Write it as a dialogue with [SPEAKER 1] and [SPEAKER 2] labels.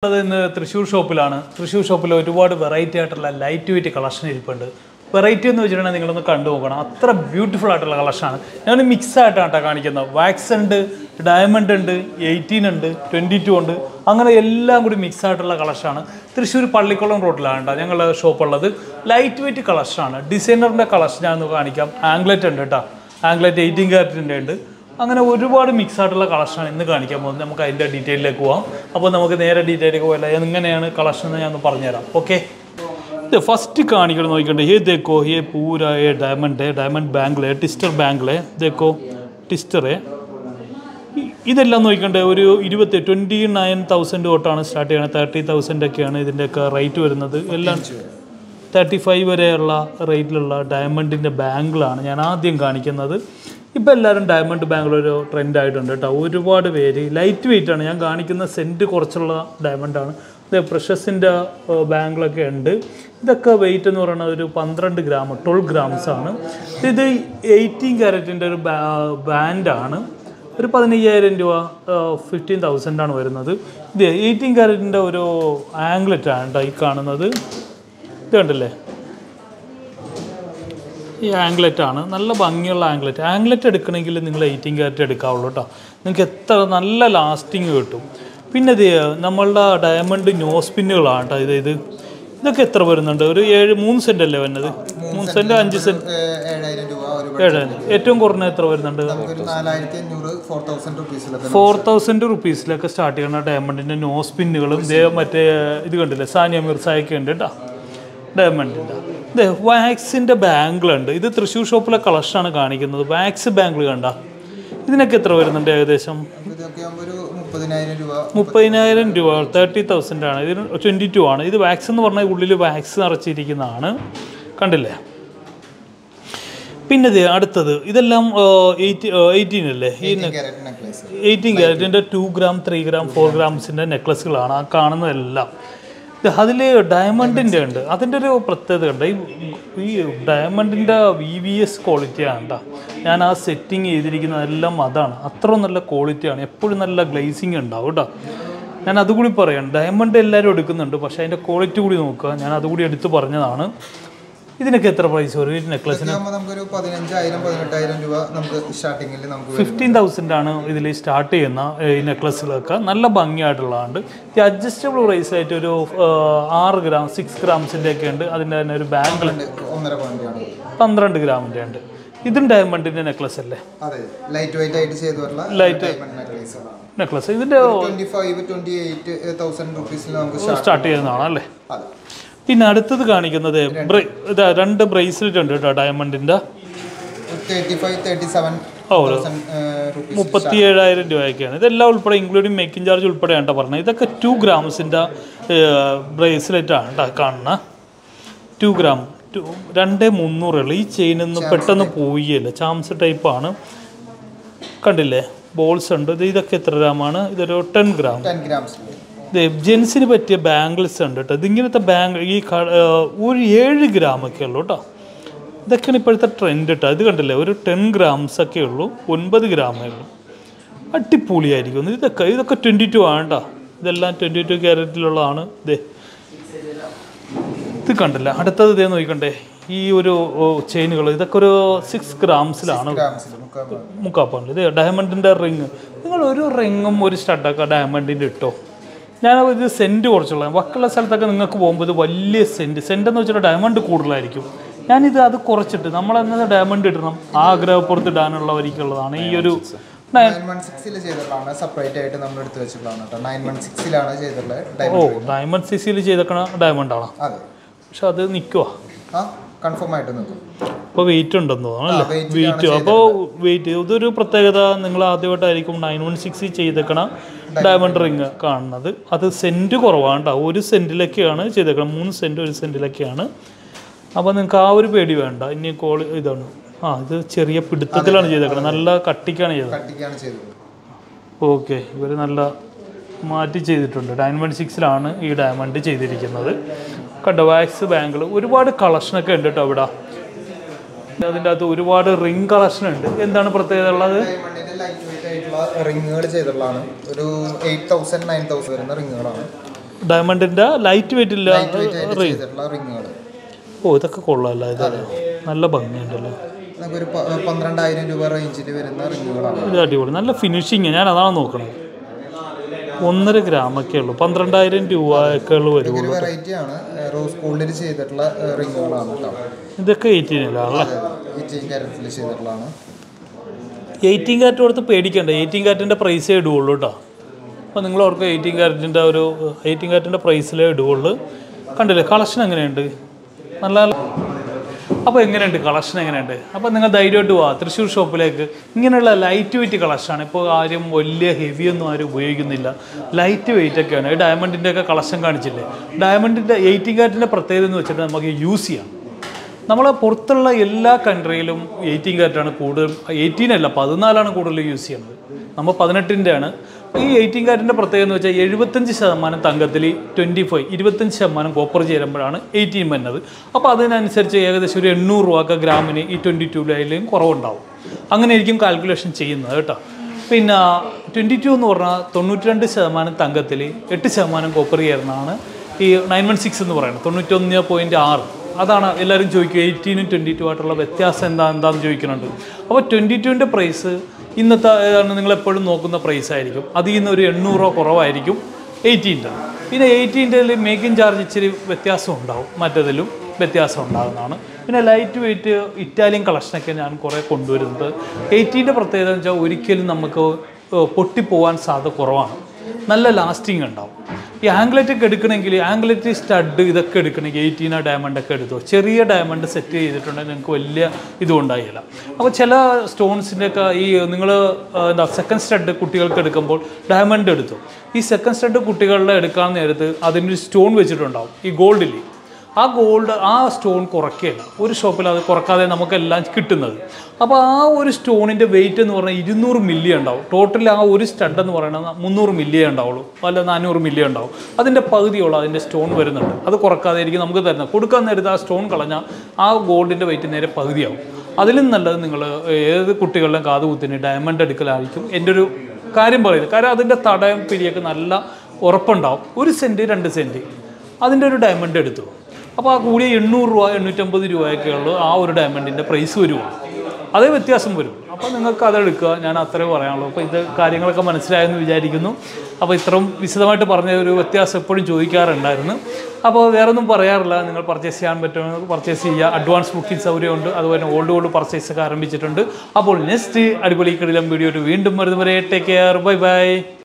[SPEAKER 1] അത് ഇന്ന് തൃശ്ശൂർ ഷോപ്പിലാണ് തൃശ്ശൂർ ഷോപ്പിൽ ഒരുപാട് വെറൈറ്റി ആയിട്ടുള്ള ലൈറ്റ് വെയിറ്റ് കളക്ഷൻ ഇരിപ്പുണ്ട് വെറൈറ്റി എന്ന് വെച്ചിട്ടുണ്ടെങ്കിൽ നിങ്ങളൊന്ന് കണ്ടു നോക്കണം അത്ര ബ്യൂട്ടിഫുൾ ആയിട്ടുള്ള കളക്ഷനാണ് ഞാൻ മിക്സ് ആയിട്ടാണ് കേട്ടോ കാണിക്കുന്നത് വാക്സ് ഉണ്ട് ഡയമണ്ട് ഉണ്ട് എയ്റ്റീൻ ഉണ്ട് ട്വൻറ്റി ടു ഉണ്ട് അങ്ങനെ എല്ലാം കൂടി മിക്സ് ആയിട്ടുള്ള കളക്ഷനാണ് തൃശ്ശൂർ പള്ളിക്കുളം റോഡിലാണ് കേട്ടോ ഞങ്ങളുടെ ഷോപ്പുള്ളത് ലൈറ്റ് വെയിറ്റ് കളക്ഷനാണ് ഡിസൈനറിൻ്റെ കളക്ഷൻ ഞാനൊന്ന് കാണിക്കാം ആംഗ്ലറ്റ് ഉണ്ട് കേട്ടോ ആംഗ്ലറ്റ് എയ്റ്റീൻ ക്യാരറ്റിൻ്റെ ഉണ്ട് അങ്ങനെ ഒരുപാട് മിക്സ് ആയിട്ടുള്ള കളക്ഷനാണ് ഇന്ന് കാണിക്കാൻ പോകുന്നത് നമുക്ക് അതിൻ്റെ ഡീറ്റെയിലേക്ക് പോവാം അപ്പോൾ നമുക്ക് നേരെ ഡീറ്റെയിലേക്ക് പോയല്ല എങ്ങനെയാണ് കളക്ഷൻ എന്ന് ഞാൻ ഒന്ന് പറഞ്ഞുതരാം ഓക്കെ ഇത് ഫസ്റ്റ് കാണിക്കണം നോക്കിക്കണ്ടേ ये देखो ये पूरा ये डायमंड है डायमंड बैंगल है टिस्टर बैंगल है देखो टिस्टर है ഇ- ഇതെല്ലാം നോക്കിക്കണ്ടേ ഒരു ഇരുപത്തി ട്വൻറ്റി നയൻ തൗസൻഡ് തൊട്ടാണ് സ്റ്റാർട്ട് ചെയ്യുന്നത് തേർട്ടി തൗസൻഡ് ഒക്കെയാണ് ഇതിൻ്റെയൊക്കെ റേറ്റ് വരുന്നത് എല്ലാം തേർട്ടി ഫൈവ് വരെയുള്ള റേറ്റിലുള്ള ഡയമണ്ടിൻ്റെ ബാങ്കിളാണ് ഞാൻ ആദ്യം കാണിക്കുന്നത് ഇപ്പോൾ എല്ലാവരും ഡയമണ്ട് ബാങ്കിൾ ഒരു ട്രെൻഡ് ആയിട്ടുണ്ട് കേട്ടോ ഒരുപാട് പേര് ലൈറ്റ് വെയിറ്റ് ആണ് ഞാൻ കാണിക്കുന്ന സെൻറ്റ് കുറച്ചുള്ള ഡയമണ്ടാണ് ഇത് പ്രഷസിൻ്റെ ബാങ്കിളൊക്കെ ഉണ്ട് ഇതൊക്കെ വെയിറ്റ് എന്ന് പറയുന്നത് ഒരു പന്ത്രണ്ട് ഗ്രാം ട്വൽവ് ഗ്രാംസ് ആണ് ഇത് എയ്റ്റീൻ ക്യാരറ്റിൻ്റെ ഒരു ബാൻഡാണ് ഒരു പതിനയ്യായിരം രൂപ ഫിഫ്റ്റീൻ തൗസൻഡ് ആണ് വരുന്നത് ഇത് എയ്റ്റീൻ ക്യാരറ്റിൻ്റെ ഒരു ആംഗ്ലറ്റ് ആണ് കേട്ടോ ഈ കാണുന്നത് ഇത് കണ്ടില്ലേ ഈ ആംഗ്ലറ്റ് ആണ് നല്ല ഭംഗിയുള്ള ആംഗ്ലറ്റ് ആംഗ്ലറ്റ് എടുക്കണമെങ്കിൽ നിങ്ങൾ എയ്റ്റീൻ ക്യാരറ്റ് എടുക്കാവുള്ളൂ കേട്ടോ നിങ്ങൾക്ക് എത്ര നല്ല ലാസ്റ്റിങ് കിട്ടും പിന്നെ ഇത് നമ്മളുടെ ഡയമണ്ട് നോസ് പിന്നുകളാണ് കേട്ടോ ഇത് ഇത് ഇതൊക്കെ എത്ര വരുന്നുണ്ട് ഒരു ഏഴ് മൂന്ന് സെൻറ്റ് അല്ലേ വരുന്നത് മൂന്ന് സെൻറ്റ് അഞ്ച് സെൻറ്റ്
[SPEAKER 2] ഏഹ് ഏഴായിരം രൂപ ഒരു
[SPEAKER 1] ഏഴായിരം ഏറ്റവും കുറഞ്ഞ എത്ര വരുന്നുണ്ട്
[SPEAKER 2] ഒരു നാലായിരത്തി അഞ്ഞൂറ് ഫോർ തൗസൻഡ് റുപ്പീസിലൊക്കെ
[SPEAKER 1] ഫോർ തൗസൻഡ് റുപ്പീസിലൊക്കെ സ്റ്റാർട്ട് ചെയ്യുന്ന ഡയമണ്ടിൻ്റെ നോസ് പിന്നുകളും ഇതേ മറ്റേ ഇത് കണ്ടില്ലേ സാനിയ മിർസായൊക്കെ ഉണ്ട് കേട്ടോ ഡയമണ്ടിൻ്റെ ഇതേ വാക്സിൻ്റെ ബാങ്കിളുണ്ട് ഇത് തൃശ്ശൂർ ഷോപ്പിലെ കളക്ഷനാണ് കാണിക്കുന്നത് വാക്സ് ബാങ്കിൾ കണ്ട ഇതിനൊക്കെ എത്ര വരുന്നുണ്ട് ഏകദേശം
[SPEAKER 2] ഇതൊക്കെ ആകുമ്പോൾ ഒരു മുപ്പതിനായിരം രൂപ
[SPEAKER 1] മുപ്പതിനായിരം രൂപ തേർട്ടി തൗസൻഡ് ആണ് ഇതിന് ട്വൻറ്റി ടു ആണ് ഇത് വാക്സ് എന്ന് പറഞ്ഞാൽ ഉള്ളിൽ വാക്സ് നിറച്ചിരിക്കുന്നതാണ് കണ്ടില്ലേ പിന്നെ ഇത് അടുത്തത് ഇതെല്ലാം എയ്റ്റി എയ്റ്റീൻ അല്ലേ ഈ
[SPEAKER 2] ക്യാരറ്റ് നെക്ലേസ്
[SPEAKER 1] എയ്റ്റീൻ ക്യാരറ്റിൻ്റെ two gram three gram four ഗ്രാംസിൻ്റെ നെക്ലസ്സുകളാണ് ആ കാണുന്നതെല്ലാം അതിൽ ഡയമണ്ടിൻ്റെ ഉണ്ട് അതിൻ്റെ ഒരു പ്രത്യേകത ഉണ്ട് ഈ ഈ ഡയമണ്ടിൻ്റെ വി വി എസ് ക്വാളിറ്റിയാണ് കേട്ടോ ഞാൻ ആ സെറ്റിങ് ചെയ്തിരിക്കുന്നതെല്ലാം അതാണ് അത്ര നല്ല ക്വാളിറ്റിയാണ് എപ്പോഴും നല്ല ഗ്ലേസിങ് ഉണ്ടാവും കേട്ടോ ഞാൻ അതുകൂടി പറയാം ഡയമണ്ട് എല്ലാവരും എടുക്കുന്നുണ്ട് പക്ഷേ അതിൻ്റെ ക്വാളിറ്റി കൂടി നോക്കുക ഞാൻ അതുകൂടി എടുത്ത് പറഞ്ഞതാണ് ഇതിനൊക്കെ എത്ര പ്രൈസ് വരും ഈ നെക്ലസിന്
[SPEAKER 2] ആകുമ്പോൾ നമുക്കൊരു പതിനഞ്ചായിരം പതിനെട്ടായിരം രൂപ നമുക്ക് സ്റ്റാർട്ടിങ്ങിൽ നമുക്ക് വരും.
[SPEAKER 1] ഫിഫ്റ്റീൻ തൗസൻഡ് ആണ് ഇതിൽ സ്റ്റാർട്ട് ചെയ്യുന്ന ഏഹ്, ഈ നെക്ലസ്സുകളൊക്കെ നല്ല ഭംഗിയായിട്ടുള്ളതാണ് ഈ അഡ്ജസ്റ്റബിൾ പ്രൈസ് ആയിട്ട് ഒരു ഏഹ്, ആറ് ഗ്രാം സിക്സ് ഗ്രാംസിൻ്റെ ഒക്കെ ഉണ്ട് അതിൻ്റെ തന്നെ ഒരു ബാങ്കിൾ
[SPEAKER 2] ഉണ്ട്. ഒന്നര പോയിന്റാണ്
[SPEAKER 1] പന്ത്രണ്ട് ഗ്രാമിൻ്റെ ഉണ്ട് ഇതും ഡയമണ്ടിൻ്റെ നെക്ലസ് അല്ലേ
[SPEAKER 2] അതെ ലൈറ്റ് വെയിറ്റ് ആയിട്ട് ചെയ്തിട്ടുള്ള
[SPEAKER 1] Light-
[SPEAKER 2] ഡയമണ്ട് നെക്ലേസുകളാണ്
[SPEAKER 1] നെക്ലസ് ഇതിൻ്റെ
[SPEAKER 2] twenty five twenty eight thousand റുപ്പീസിൽ നമുക്ക് സ്റ്റാർട്ട്
[SPEAKER 1] സ്റ്റാർട്ട് ചെയ്യുന്നതാണ് അല്ലേ
[SPEAKER 2] അതെ
[SPEAKER 1] പിന്നെ അടുത്തത് കാണിക്കുന്നത് ബ്രേ- ഇതാ രണ്ട് ബ്രേസ്ലെറ്റ് ഉണ്ട് കേട്ടോ ഡയമണ്ടിൻ്റെ
[SPEAKER 2] തേർട്ടി ഫൈവ് തേർട്ടി സെവൻ
[SPEAKER 1] ഓ
[SPEAKER 2] തൗസൻഡ് റുപ്പീസ്
[SPEAKER 1] മുപ്പത്തി ഏഴായിരം രൂപയൊക്കെയാണ് ഇതെല്ലാം ഉൾപ്പെടെ ഇൻക്ലൂഡിങ് മേക്കിംഗ് ചാർജ് ഉൾപ്പെടെ കേട്ടോ പറഞ്ഞത് ഇതൊക്കെ ടു ഗ്രാംസിൻ്റെ ബ്രേസ്ലെറ്റ് ആണ് കേട്ടോ കാണുന്ന ടു ഗ്രാം ടു രണ്ട് മുന്നൂറുള്ള ഈ ചെയിനൊന്നും പെട്ടെന്ന് പോയില്ല ചാംസ് ടൈപ്പാണ് കണ്ടില്ലേ ബോൾസ് ഉണ്ട് ഇത് ഇതൊക്കെ എത്ര ഗ്രാമാണ് ഇതൊരു ടെൻ ഗ്രാം
[SPEAKER 2] ടെൻ ഗ്രാംസ്
[SPEAKER 1] ഇത് ജെൻസിന് പറ്റിയ ബാംഗിൾസ് ഉണ്ട് കേട്ടോ ഇതിങ്ങനത്തെ ബാങ്ക് ഈ ക- ഏഹ് ഒരു ഏഴ് ഗ്രാമൊക്കെ ഉള്ളൂ കേട്ടോ ഇതൊക്കെയാണ് ഇപ്പോഴത്തെ ട്രെൻഡ് കേട്ടോ ഇത് കണ്ടില്ലേ ഒരു ടെൻ ഗ്രാംസ് ഒക്കെ ഉള്ളൂ ഒൻപത് ഗ്രാമേ ഉള്ളൂ അടിപൊളിയായിരിക്കും ഇതൊക്കെ ഇതൊക്കെ ട്വൻറ്റി ടു ആണ് കേട്ടോ ഇതെല്ലാം ട്വൻറ്റി ടു ക്യാരറ്റിലുള്ളതാണ് ഇതേ ഇത് കണ്ടില്ല അടുത്തത് ഇതേ നോക്കണ്ടേ ഈ ഒരു ചെയിനുകൾ ഇതൊക്കെ ഒരു സിക്സ് ഗ്രാംസിലാണ്
[SPEAKER 2] ഗ്രാംസിൽ മുക്കാൽ
[SPEAKER 1] മുക്കാപ്പുണ്ട് ഇത് ഡയമണ്ടിൻ്റെ റിങ് നിങ്ങൾ ഒരു റിങ്ങും ഒരു സ്റ്റഡൊക്കെ ഡയമണ്ടിൻ്റെ ഇട്ടോ ഞാൻ ഇത് സെൻറ്റ് കുറച്ചുള്ള ബാക്കിയുള്ള സ്ഥലത്തൊക്കെ നിങ്ങൾക്ക് പോകുമ്പോൾ ഇത് വലിയ സെൻറ്റ് സെൻറ്റ് എന്ന് വെച്ചാൽ ഡയമണ്ട് കൂടുതലായിരിക്കും ഞാനിത് അത് കുറച്ചിട്ട് നമ്മളെന്നത് ഡയമണ്ട് ഇടണം ആഗ്രഹപ്പുറത്ത് ഇടാനുള്ളവർക്കുള്ളതാണ് ഈ ഒരു നയൻ
[SPEAKER 2] നയൻ വൺ സിക്സിൽ ചെയ്തിട്ടുള്ളതാണ് സെപ്പറേറ്റ് ആയിട്ട് നമ്മൾ എടുത്ത് വെച്ചിട്ടുള്ളതാണ് കേട്ടോ നയൻ വൺ സിക്സിലാണ് ചെയ്തിട്ടുള്ളത്
[SPEAKER 1] ഓ
[SPEAKER 2] ഡയമണ്ട്
[SPEAKER 1] ഡയമണ്ട് സി സിയിൽ ചെയ്തേക്കണ ഡയമണ്ടാണ്
[SPEAKER 2] അതെ
[SPEAKER 1] പക്ഷെ അത് നിൽക്കുക
[SPEAKER 2] ആ കൺഫേം ആയിട്ട് നിൽക്കും
[SPEAKER 1] അപ്പോൾ വെയിറ്റ് ഉണ്ടെന്ന് തോന്നുന്നു അല്ലേ
[SPEAKER 2] weight
[SPEAKER 1] വെയിറ്റ് അപ്പോൾ വെയിറ്റ് ഇതൊരു പ്രത്യേകത നിങ്ങൾ ആദ്യമായിട്ടായിരിക്കും നയൻ വൺ സിക്സ് ചെയ്തേക്കണ ഡയമണ്ട് റിങ് കാണുന്നത് അത് സെൻറ്റ് കുറവാണ് കേട്ടോ ഒരു സെൻറ്റിലൊക്കെയാണ് ചെയ്തേക്കണം മൂന്ന് സെൻറ്റ് ഒരു സെൻറ്റിലൊക്കെയാണ് അപ്പോൾ നിങ്ങൾക്ക് ആ ഒരു പേടി വേണ്ട ഇനി കോൾ ഇതാണ് ആ ഇത് ചെറിയ പിടുത്തത്തിലാണ് ചെയ്തേക്കണം നല്ല കട്ടിക്കാണ് ചെയ്തത്
[SPEAKER 2] കട്ടിക്കാണ് ചെയ്തത്
[SPEAKER 1] ഓക്കെ ഇവർ നല്ല മാറ്റി ചെയ്തിട്ടുണ്ട് ഡയമണ്ട് സിക്സിലാണ് ഈ ഡയമണ്ട് ചെയ്തിരിക്കുന്നത് കണ്ടോ വാക്സ് ബാങ്കിൾ ഒരുപാട് കളക്ഷനൊക്കെ ഉണ്ട് കേട്ടോ ഇവിടെ അതിൻ്റെ അകത്ത് ഒരുപാട് റിംഗ് കളക്ഷൻ ഉണ്ട് എന്താണ് പ്രത്യേകത ഉള്ളത്
[SPEAKER 2] ഡയമണ്ടിന്റെ ലൈറ്റ് വെയിറ്റ് ആയിട്ടുള്ള റിങ്ങുകൾ ചെയ്തിട്ടുള്ളതാണ് ഒരു എയ്റ്റ് തൗസൻഡ് നയൻ തൗസൻഡ് വരുന്ന റിങ്ങുകളാണ്
[SPEAKER 1] ഡയമണ്ടിൻ്റെ ലൈറ്റ് വെയിറ്റ് ഇല്ല
[SPEAKER 2] ലൈറ്റ് വെയിറ്റ് ആയിട്ട് ചെയ്തിട്ടുള്ള റിങ്ങുകൾ
[SPEAKER 1] ഓ ഇതൊക്കെ കൊള്ളാമല്ലോ ഇത് നല്ല ഭംഗിയുണ്ടല്ലോ
[SPEAKER 2] നമുക്കൊരു പ- പന്ത്രണ്ടായിരം രൂപ റേഞ്ചിൽ വരുന്ന റിങ്ങുകളാണ്
[SPEAKER 1] ഇത് അടിപൊളി നല്ല ഫിനിഷിങ് ഞാൻ അതാണ് നോക്കണത് ഒന്നര ഗ്രാമൊക്കെ ഉള്ളൂ പന്ത്രണ്ടായിരം രൂപയൊക്കെ ഉള്ളു വരും
[SPEAKER 2] ഒരു വെറൈറ്റി ആണ് റോസ് ഗോൾഡിൽ ചെയ്തിട്ടുള്ള റിങ്ങുകളാണ് കേട്ടോ
[SPEAKER 1] ഇതൊക്കെ എയ്റ്റീനിലാണ്
[SPEAKER 2] എയ്റ്റീൻ ക്യാരറ്റിൽ ചെയ്തിട്ടുള്ളതാണ്
[SPEAKER 1] എയ്റ്റീൻ കാരറ്റ് കൊടുത്ത് പേടിക്കണ്ട എയ്റ്റീൻ കാരറ്റിൻ്റെ പ്രൈസേ ഇടുകയുള്ളൂ കേട്ടോ അപ്പോൾ നിങ്ങൾ ഓർക്കുക എയ്റ്റീൻ കാരറ്റിൻ്റെ ഒരു എയ്റ്റീൻ കാരറ്റിൻ്റെ പ്രൈസിലേ ഇടുകയുള്ളൂ കണ്ടില്ലേ കളക്ഷൻ എങ്ങനെയുണ്ട് നല്ല അപ്പോൾ എങ്ങനെയുണ്ട് കളക്ഷൻ എങ്ങനെയുണ്ട് അപ്പോൾ നിങ്ങൾ ധൈര്യമായിട്ട് പോവാ തൃശ്ശൂർ ഷോപ്പിലേക്ക് ഇങ്ങനെയുള്ള ലൈറ്റ് വെയിറ്റ് കളക്ഷനാണ് ഇപ്പോൾ ആരും വലിയ ഹെവി ഒന്നും ആരും ഉപയോഗിക്കുന്നില്ല ലൈറ്റ് വെയിറ്റ് ഒക്കെയാണ് ഈ ഡയമണ്ടിൻ്റെ ഒക്കെ കളക്ഷൻ കാണിച്ചില്ലേ ഡയമണ്ടിൻ്റെ എയ്റ്റീൻ കാരറ്റിൻ്റെ പ്രത്യേകത എന്ന് വെച്ചിട്ട് നമുക്ക് യൂസ് ചെയ്യാം നമ്മളെ പുറത്തുള്ള എല്ലാ കൺട്രിയിലും എയ്റ്റീൻ കാരറ്റാണ് കൂടുതൽ എയ്റ്റീൻ അല്ല പതിനാലാണ് കൂടുതൽ യൂസ് ചെയ്യുന്നത് നമ്മൾ പതിനെട്ടിൻ്റെ ആണ് ഈ എയ്റ്റീൻ കാരറ്റിൻ്റെ പ്രത്യേകത എന്ന് വെച്ചാൽ എഴുപത്തഞ്ച് ശതമാനം തങ്കത്തിൽ ട്വൻറ്റി ഫൈവ് ഇരുപത്തഞ്ച് ശതമാനം കോപ്പർ ചേരുമ്പോഴാണ് എയ്റ്റീൻ വരുന്നത് അപ്പോൾ അതിനനുസരിച്ച് ഏകദേശം ഒരു എണ്ണൂറ് രൂപ ഗ്രാമിന് ഈ ട്വൻറ്റി ടൂലായാലും കുറവുണ്ടാവും അങ്ങനെയായിരിക്കും കാൽക്കുലേഷൻ ചെയ്യുന്നത് കേട്ടോ പിന്നെ ട്വൻറ്റി ടു എന്ന് പറഞ്ഞാൽ തൊണ്ണൂറ്റി രണ്ട് ശതമാനം തങ്കത്തിൽ എട്ട് ശതമാനം കോപ്പർ ചേർന്നാണ് ഈ നയൻ വൺ സിക്സ് എന്ന് പറയുന്നത് തൊണ്ണൂറ്റൊന്ന് പോയിൻറ്റ് ആറ് അതാണ് എല്ലാവരും ചോദിക്കുക എയ്റ്റീനും ട്വൻറ്റി ടു ആയിട്ടുള്ള വ്യത്യാസം എന്താ എന്താണെന്ന് ചോദിക്കുന്നുണ്ട് അപ്പോൾ ട്വൻറ്റി ടുവിൻ്റെ പ്രൈസ് ഇന്നത്തെ ഏതാണ് നിങ്ങൾ എപ്പോഴും നോക്കുന്ന പ്രൈസ് ആയിരിക്കും അതിൽ നിന്ന് ഒരു എണ്ണൂറ് രൂപ കുറവായിരിക്കും എയ്റ്റീൻ്റെ പിന്നെ എയ്റ്റീൻ്റെ മേക്കിംഗ് ചാർജ് ഇച്ചിരി വ്യത്യാസം ഉണ്ടാവും മറ്റേതിലും വ്യത്യാസം ഉണ്ടാകുന്നതാണ് പിന്നെ ലൈറ്റ് വെയിറ്റ് ഇറ്റാലിയൻ കളക്ഷനൊക്കെ ഞാൻ കുറേ കൊണ്ടുവരുന്നത് എയ്റ്റീൻ്റെ പ്രത്യേകത എന്ന് വെച്ചാൽ ഒരിക്കലും നമുക്ക് ഏഹ്, പൊട്ടിപ്പോവാൻ സാധ്യത കുറവാണ് നല്ല ലാസ്റ്റിംഗ് ഉണ്ടാവും ഈ ആംഗ്ലറ്റ് ഒക്കെ എടുക്കണമെങ്കിൽ ആംഗ്ലറ്റ് സ്റ്റഡ് ഇതൊക്കെ എടുക്കണമെങ്കിൽ എയ്റ്റീന ഡയമണ്ട് ഒക്കെ എടുത്തോ ചെറിയ ഡയമണ്ട് സെറ്റ് ചെയ്തിട്ടുണ്ടെങ്കിൽ നിങ്ങൾക്ക് വലിയ ഇതും ഉണ്ടായില്ല അപ്പോൾ ചില സ്റ്റോൺസിൻ്റെ ഒക്കെ ഈ നിങ്ങൾ എന്താ സെക്കൻഡ് സ്റ്റഡ് കുട്ടികൾക്ക് എടുക്കുമ്പോൾ ഡയമണ്ട് എടുത്തു ഈ സെക്കൻഡ് സ്റ്റഡ് കുട്ടികളുടെ എടുക്കാൻ നേരത്ത് അതിനൊരു സ്റ്റോൺ വെച്ചിട്ടുണ്ടാവും ഈ ഗോൾഡിൽ ആ ഗോൾഡ് ആ സ്റ്റോൺ കുറയ്ക്കുകയില്ല ഒരു ഷോപ്പിൽ അത് കുറക്കാതെ നമുക്കെല്ലാം കിട്ടുന്നത് അപ്പോൾ ആ ഒരു സ്റ്റോണിൻ്റെ വെയിറ്റ് എന്ന് പറഞ്ഞാൽ ഇരുന്നൂറ് മില്ലി ഉണ്ടാവും ടോട്ടൽ ആ ഒരു സ്റ്റഡ് എന്ന് പറയുന്നത് മുന്നൂറ് മില്ലിയേ ഉണ്ടാവുള്ളൂ അല്ല നാനൂറ് മില്ലി ഉണ്ടാവും അതിൻ്റെ പകുതിയോളം അതിൻ്റെ സ്റ്റോൺ വരുന്നുണ്ട് അത് കുറക്കാതെ ആയിരിക്കും നമുക്ക് തരുന്നത് കൊടുക്കാൻ നേരത്ത് ആ സ്റ്റോൺ കളഞ്ഞാൽ ആ ഗോൾഡിൻ്റെ വെയിറ്റ് നേരെ പകുതിയാവും അതിലും നല്ലത് നിങ്ങൾ ഏത് കുട്ടികളുടെയും കാതുകുത്തിന് ഡയമണ്ട് എടുക്കലായിരിക്കും എൻ്റെ ഒരു കാര്യം പറയുന്നത് കാരണം അതിൻ്റെ തടയം പിടിയൊക്കെ നല്ല ഉറപ്പുണ്ടാവും ഒരു സെൻറ്റ് രണ്ട് സെൻറ്റ് അതിൻ്റെ ഒരു ഡയമണ്ട് എടുത്തു അപ്പോൾ ആ കൂടിയ എണ്ണൂറ് രൂപ എണ്ണൂറ്റമ്പത് രൂപയൊക്കെ ഉള്ളൂ ആ ഒരു ഡയമണ്ടിൻ്റെ പ്രൈസ് വരുള്ളൂ അതേ വ്യത്യാസം വരും അപ്പോൾ നിങ്ങൾക്ക് അതെടുക്കുക ഞാൻ അത്രേ പറയാനുള്ളൂ അപ്പോൾ ഇത് കാര്യങ്ങളൊക്കെ മനസ്സിലായെന്ന് വിചാരിക്കുന്നു അപ്പോൾ ഇത്രയും വിശദമായിട്ട് പറഞ്ഞ ഒരു വ്യത്യാസം എപ്പോഴും ചോദിക്കാറുണ്ടായിരുന്നു അപ്പോൾ വേറെ ഒന്നും പറയാറില്ല നിങ്ങൾ പർച്ചേസ് ചെയ്യാൻ പറ്റുമെങ്കിൽ പർച്ചേസ് ചെയ്യുക അഡ്വാൻസ് ബുക്കിംഗ് സൗകര്യമുണ്ട് അതുപോലെ ഓൾഡ് ഗോൾഡ് പർച്ചേസ് ഒക്കെ ആരംഭിച്ചിട്ടുണ്ട് അപ്പോൾ നെക്സ്റ്റ് അടിപൊളി കിടിലം വീഡിയോ വീണ്ടും വരുന്നവരെ ടേക്ക് കെയർ ബൈ ബൈ